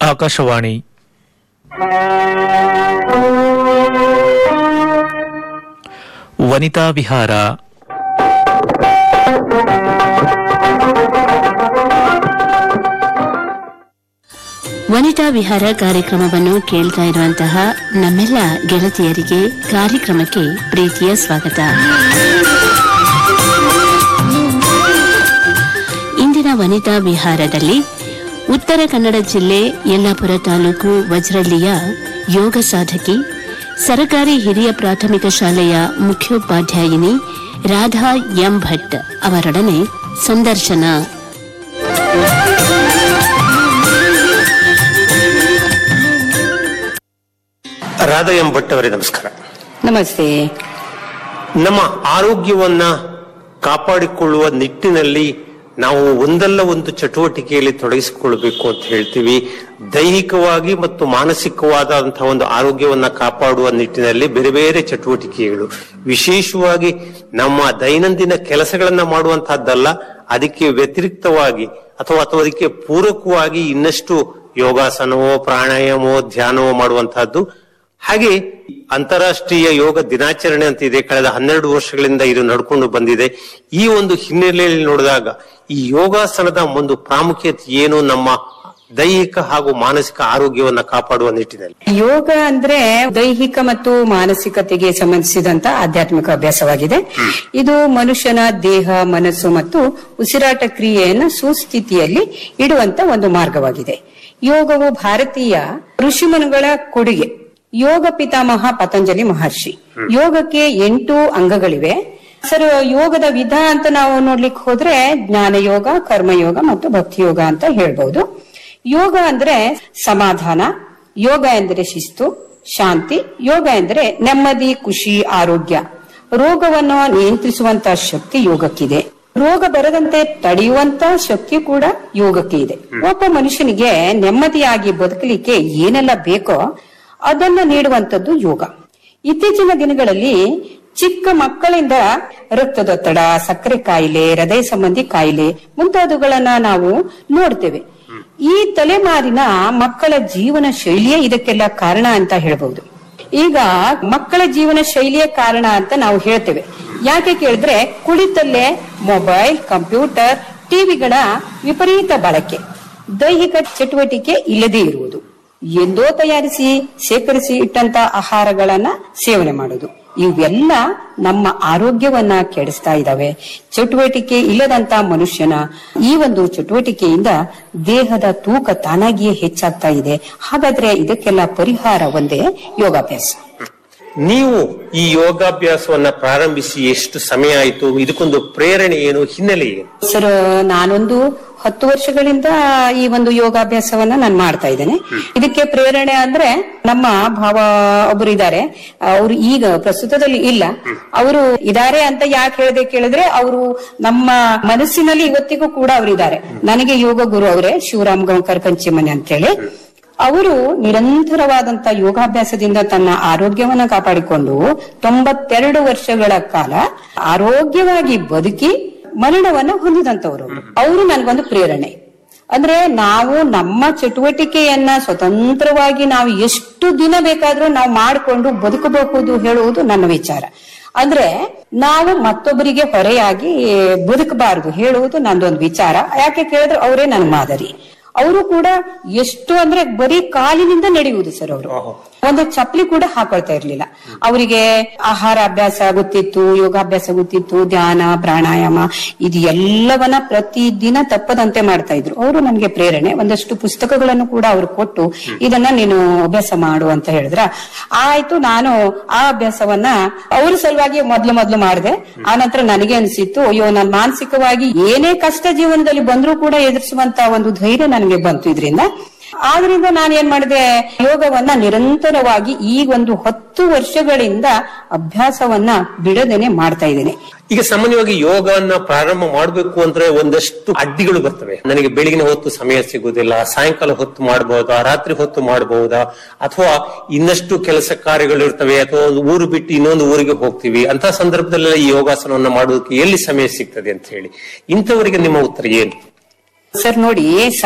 ಆಕಾಶವಾಣಿ ವನಿತಾ ವಿಹಾರ ವನಿತಾ ವಿಹಾರ ಕಾರ್ಯಕ್ರಮವನ್ನು ಕೇಳ್ತಾ ಇರುವಂತಹ ನಮ್ಮೆಲ್ಲ ಗೆಳತಿಯರಿಗೆ ಕಾರ್ಯಕ್ರಮಕ್ಕೆ ಪ್ರೀತಿಯ ಸ್ವಾಗತ ಇಂದಿನ ವನಿತಾ ವಿಹಾರದಲ್ಲಿ ಉತ್ತರ ಕನ್ನಡ ಜಿಲ್ಲೆ ಯಲ್ಲಾಪುರ ತಾಲೂಕು ವಜ್ರಳ್ಳಿಯ ಯೋಗ ಸಾಧಕಿ ಸರಕಾರಿ ಹಿರಿಯ ಪ್ರಾಥಮಿಕ ಶಾಲೆಯ ಮುಖ್ಯೋಪಾಧ್ಯಾಯಿನಿ ರಾಧಾ ಎಂ ಭಟ್ ಅವರೊಡನೆ ಸಂದರ್ಶನ ರಾಧಾ ಎಂ ಭಟ್ ಅವರೇ ನಮಸ್ಕಾರ ನಮಸ್ತೆ ನಮ್ಮ ಆರೋಗ್ಯವನ್ನ ಕಾಪಾಡಿಕೊಳ್ಳುವ ನಿಟ್ಟಿನಲ್ಲಿ ನಾವು ಒಂದಲ್ಲ ಒಂದು ಚಟುವಟಿಕೆಯಲ್ಲಿ ತೊಡಗಿಸಿಕೊಳ್ಬೇಕು ಅಂತ ಹೇಳ್ತೀವಿ ದೈಹಿಕವಾಗಿ ಮತ್ತು ಮಾನಸಿಕವಾದಂತಹ ಒಂದು ಆರೋಗ್ಯವನ್ನ ಕಾಪಾಡುವ ನಿಟ್ಟಿನಲ್ಲಿ ಬೇರೆ ಬೇರೆ ಚಟುವಟಿಕೆಗಳು ವಿಶೇಷವಾಗಿ ನಮ್ಮ ದೈನಂದಿನ ಕೆಲಸಗಳನ್ನ ಮಾಡುವಂತಹದ್ದಲ್ಲ ಅದಕ್ಕೆ ವ್ಯತಿರಿಕ್ತವಾಗಿ ಅಥವಾ ಅಥವಾ ಅದಕ್ಕೆ ಪೂರಕವಾಗಿ ಇನ್ನಷ್ಟು ಯೋಗಾಸನವೋ ಪ್ರಾಣಾಯಾಮವೋ ಧ್ಯಾನವೋ ಮಾಡುವಂತಹದ್ದು ಹಾಗೆ ಅಂತಾರಾಷ್ಟ್ರೀಯ ಯೋಗ ದಿನಾಚರಣೆ ಅಂತ ಇದೆ ಕಳೆದ ಹನ್ನೆರಡು ವರ್ಷಗಳಿಂದ ಇದು ನಡ್ಕೊಂಡು ಬಂದಿದೆ ಈ ಒಂದು ಹಿನ್ನೆಲೆಯಲ್ಲಿ ನೋಡಿದಾಗ ಈ ಯೋಗಾಸನದ ಒಂದು ಪ್ರಾಮುಖ್ಯತೆ ಏನು ನಮ್ಮ ದೈಹಿಕ ಹಾಗೂ ಮಾನಸಿಕ ಆರೋಗ್ಯವನ್ನ ಕಾಪಾಡುವ ನಿಟ್ಟಿನಲ್ಲಿ ಯೋಗ ಅಂದ್ರೆ ದೈಹಿಕ ಮತ್ತು ಮಾನಸಿಕತೆಗೆ ಸಂಬಂಧಿಸಿದಂತ ಆಧ್ಯಾತ್ಮಿಕ ಅಭ್ಯಾಸವಾಗಿದೆ ಇದು ಮನುಷ್ಯನ ದೇಹ ಮನಸ್ಸು ಮತ್ತು ಉಸಿರಾಟ ಕ್ರಿಯೆಯನ್ನು ಸುಸ್ಥಿತಿಯಲ್ಲಿ ಇಡುವಂತ ಒಂದು ಮಾರ್ಗವಾಗಿದೆ ಯೋಗವು ಭಾರತೀಯ ಋಷಿಮುನಿಗಳ ಕೊಡುಗೆ ಯೋಗ ಪಿತಾಮಹ ಪತಂಜಲಿ ಮಹರ್ಷಿ ಯೋಗಕ್ಕೆ ಎಂಟು ಅಂಗಗಳಿವೆ ಸರ್ ಯೋಗದ ವಿಧ ಅಂತ ನಾವು ನೋಡ್ಲಿಕ್ಕೆ ಹೋದ್ರೆ ಜ್ಞಾನ ಯೋಗ ಕರ್ಮಯೋಗ ಮತ್ತು ಭಕ್ತಿ ಯೋಗ ಅಂತ ಹೇಳ್ಬಹುದು ಯೋಗ ಅಂದ್ರೆ ಸಮಾಧಾನ ಯೋಗ ಎಂದರೆ ಶಿಸ್ತು ಶಾಂತಿ ಯೋಗ ಎಂದರೆ ನೆಮ್ಮದಿ ಖುಷಿ ಆರೋಗ್ಯ ರೋಗವನ್ನು ನಿಯಂತ್ರಿಸುವಂತ ಶಕ್ತಿ ಯೋಗಕ್ಕಿದೆ ರೋಗ ಬರದಂತೆ ತಡೆಯುವಂತ ಶಕ್ತಿ ಕೂಡ ಯೋಗಕ್ಕೆ ಇದೆ ಒಬ್ಬ ಮನುಷ್ಯನಿಗೆ ನೆಮ್ಮದಿಯಾಗಿ ಬದುಕಲಿಕ್ಕೆ ಏನೆಲ್ಲ ಬೇಕೋ ಅದನ್ನ ನೀಡುವಂತದ್ದು ಯೋಗ ಇತ್ತೀಚಿನ ದಿನಗಳಲ್ಲಿ ಚಿಕ್ಕ ಮಕ್ಕಳಿಂದ ರಕ್ತದೊತ್ತಡ ಸಕ್ಕರೆ ಕಾಯಿಲೆ ಹೃದಯ ಸಂಬಂಧಿ ಕಾಯಿಲೆ ಮುಂತಾದವುಗಳನ್ನ ನಾವು ನೋಡ್ತೇವೆ ಈ ತಲೆಮಾರಿನ ಮಕ್ಕಳ ಜೀವನ ಶೈಲಿಯೇ ಇದಕ್ಕೆಲ್ಲ ಕಾರಣ ಅಂತ ಹೇಳ್ಬಹುದು ಈಗ ಮಕ್ಕಳ ಜೀವನ ಶೈಲಿಯ ಕಾರಣ ಅಂತ ನಾವು ಹೇಳ್ತೇವೆ ಯಾಕೆ ಕೇಳಿದ್ರೆ ಕುಳಿತಲ್ಲೇ ಮೊಬೈಲ್ ಕಂಪ್ಯೂಟರ್ ಟಿವಿಗಳ ವಿಪರೀತ ಬಳಕೆ ದೈಹಿಕ ಚಟುವಟಿಕೆ ಇಲ್ಲದೇ ಇರುವುದು ಎಂದೋ ತಯಾರಿಸಿ ಶೇಖರಿಸಿ ಇಟ್ಟಂತ ಆಹಾರಗಳನ್ನ ಸೇವನೆ ಮಾಡುದು ಇವೆಲ್ಲ ನಮ್ಮ ಆರೋಗ್ಯವನ್ನ ಕೆಡಿಸ್ತಾ ಇದ್ದಾವೆ ಚಟುವಟಿಕೆ ಇಲ್ಲದಂತ ಮನುಷ್ಯನ ಈ ಒಂದು ಚಟುವಟಿಕೆಯಿಂದ ದೇಹದ ತೂಕ ತಾನಾಗಿಯೇ ಹೆಚ್ಚಾಗ್ತಾ ಇದೆ ಹಾಗಾದ್ರೆ ಇದಕ್ಕೆಲ್ಲ ಪರಿಹಾರ ಒಂದೇ ಯೋಗಾಭ್ಯಾಸ ನೀವು ಈ ಯೋಗಾಭ್ಯಾಸವನ್ನ ಪ್ರಾರಂಭಿಸಿ ಎಷ್ಟು ಸಮಯ ಆಯಿತು ಇದಕ್ಕೊಂದು ಪ್ರೇರಣೆ ಏನು ಹಿನ್ನೆಲೆ ಏನು ಸರ್ ನಾನೊಂದು ಹತ್ತು ವರ್ಷಗಳಿಂದ ಈ ಒಂದು ಯೋಗಾಭ್ಯಾಸವನ್ನ ನಾನು ಮಾಡ್ತಾ ಇದ್ದೇನೆ ಇದಕ್ಕೆ ಪ್ರೇರಣೆ ಅಂದ್ರೆ ನಮ್ಮ ಭಾವ ಒಬ್ರು ಇದ್ದಾರೆ ಅವರು ಈಗ ಪ್ರಸ್ತುತದಲ್ಲಿ ಇಲ್ಲ ಅವರು ಇದಾರೆ ಅಂತ ಯಾಕೆ ಹೇಳಿದೆ ಕೇಳಿದ್ರೆ ಅವರು ನಮ್ಮ ಮನಸ್ಸಿನಲ್ಲಿ ಇವತ್ತಿಗೂ ಕೂಡ ಅವರಿದ್ದಾರೆ ನನಗೆ ಯೋಗ ಗುರು ಅವರೇ ಶಿವರಾಮ್ ಗಂಕರ್ ಕಂಚಿಮನೆ ಅಂತ ಹೇಳಿ ಅವರು ನಿರಂತರವಾದಂತ ಯೋಗಾಭ್ಯಾಸದಿಂದ ತನ್ನ ಆರೋಗ್ಯವನ್ನ ಕಾಪಾಡಿಕೊಂಡು ತೊಂಬತ್ತೆರಡು ವರ್ಷಗಳ ಕಾಲ ಆರೋಗ್ಯವಾಗಿ ಬದುಕಿ ಮರಣವನ್ನ ಹೊಂದಿದಂತವರು ಅವರು ನನ್ಗೊಂದು ಪ್ರೇರಣೆ ಅಂದ್ರೆ ನಾವು ನಮ್ಮ ಚಟುವಟಿಕೆಯನ್ನ ಸ್ವತಂತ್ರವಾಗಿ ನಾವು ಎಷ್ಟು ದಿನ ಬೇಕಾದ್ರೂ ನಾವು ಮಾಡಿಕೊಂಡು ಬದುಕಬಹುದು ಹೇಳುವುದು ನನ್ನ ವಿಚಾರ ಅಂದ್ರೆ ನಾವು ಮತ್ತೊಬ್ಬರಿಗೆ ಹೊರೆಯಾಗಿ ಬದುಕಬಾರದು ಹೇಳುವುದು ನಂದೊಂದು ವಿಚಾರ ಯಾಕೆ ಕೇಳಿದ್ರೆ ಅವರೇ ನನ್ನ ಮಾದರಿ ಅವರು ಕೂಡ ಎಷ್ಟು ಅಂದ್ರೆ ಬರೀ ಕಾಲಿನಿಂದ ನಡೆಯುವುದು ಸರ್ ಅವರು ಒಂದು ಚಪ್ಪಲಿ ಕೂಡ ಹಾಕೊಳ್ತಾ ಇರ್ಲಿಲ್ಲ ಅವರಿಗೆ ಆಹಾರ ಅಭ್ಯಾಸ ಗೊತ್ತಿತ್ತು ಯೋಗಾಭ್ಯಾಸ ಗೊತ್ತಿತ್ತು ಧ್ಯಾನ ಪ್ರಾಣಾಯಾಮ ಇದು ಎಲ್ಲವನ್ನ ಪ್ರತಿದಿನ ತಪ್ಪದಂತೆ ಮಾಡ್ತಾ ಇದ್ರು ಅವರು ನನಗೆ ಪ್ರೇರಣೆ ಒಂದಷ್ಟು ಪುಸ್ತಕಗಳನ್ನು ಕೂಡ ಅವರು ಕೊಟ್ಟು ಇದನ್ನ ನೀನು ಅಭ್ಯಾಸ ಮಾಡು ಅಂತ ಹೇಳಿದ್ರ ಆಯ್ತು ನಾನು ಆ ಅಭ್ಯಾಸವನ್ನ ಅವ್ರ ಸಲುವಾಗಿ ಮೊದ್ಲು ಮೊದ್ಲು ಮಾಡಿದೆ ಆ ನಂತರ ನನಗೆ ಅನಿಸಿತ್ತು ಅಯ್ಯೋ ನಾನು ಮಾನಸಿಕವಾಗಿ ಏನೇ ಕಷ್ಟ ಜೀವನದಲ್ಲಿ ಬಂದ್ರೂ ಕೂಡ ಎದುರಿಸುವಂತ ಒಂದು ಧೈರ್ಯ ನನಗೆ ಬಂತು ಇದರಿಂದ ಆದ್ರಿಂದ ನಾನು ಏನ್ ಮಾಡಿದೆ ಯೋಗವನ್ನ ನಿರಂತರವಾಗಿ ಈ ಒಂದು ಹತ್ತು ವರ್ಷಗಳಿಂದ ಅಭ್ಯಾಸವನ್ನ ಬಿಡದೇನೆ ಮಾಡ್ತಾ ಇದ್ದೇನೆ ಈಗ ಸಾಮಾನ್ಯವಾಗಿ ಯೋಗವನ್ನ ಪ್ರಾರಂಭ ಮಾಡಬೇಕು ಅಂದ್ರೆ ಒಂದಷ್ಟು ಅಡ್ಡಿಗಳು ಬರ್ತವೆ ನನಗೆ ಬೆಳಗಿನ ಹೊತ್ತು ಸಮಯ ಸಿಗುವುದಿಲ್ಲ ಸಾಯಂಕಾಲ ಹೊತ್ತು ಮಾಡಬಹುದಾ ರಾತ್ರಿ ಹೊತ್ತು ಮಾಡಬಹುದಾ ಅಥವಾ ಇನ್ನಷ್ಟು ಕೆಲಸ ಕಾರ್ಯಗಳು ಇರ್ತವೆ ಅಥವಾ ಒಂದು ಊರು ಬಿಟ್ಟು ಇನ್ನೊಂದು ಊರಿಗೆ ಹೋಗ್ತೀವಿ ಅಂತ ಸಂದರ್ಭದಲ್ಲೆಲ್ಲ ಈ ಯೋಗಾಸನವನ್ನ ಮಾಡೋದಕ್ಕೆ ಎಲ್ಲಿ ಸಮಯ ಸಿಗ್ತದೆ ಅಂತ ಹೇಳಿ ಇಂಥವರಿಗೆ ನಿಮ್ಮ ಉತ್ತರ ಏನು ಸರ್ ನೋಡಿ